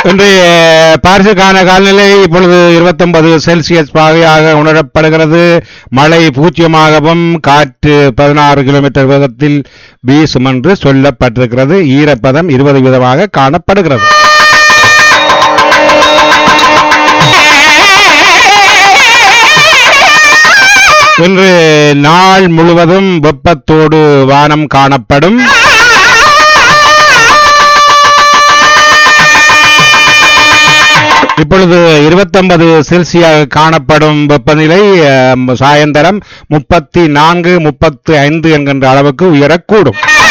இன்றைய பாரிசுக்கான காலநிலை இப்பொழுது 29 செல்சியஸ் பாகையாக உணரப்படுகிறது மழை பூஜ்ஜியமாகவும் காற்று பதினாறு கிலோமீட்டர் வேகத்தில் வீசும் என்று சொல்லப்பட்டிருக்கிறது ஈரப்பதம் இருபது வீதமாக காணப்படுகிறது இன்று நாள் முழுவதும் வெப்பத்தோடு வானம் காணப்படும் இப்பொழுது 29 செல்சியாக காணப்படும் வெப்பநிலை அஹ், சாயந்தரம் முப்பத்தி நான்கு முப்பத்தி ஐந்து என்கின்ற அளவுக்கு உயரக்கூடும்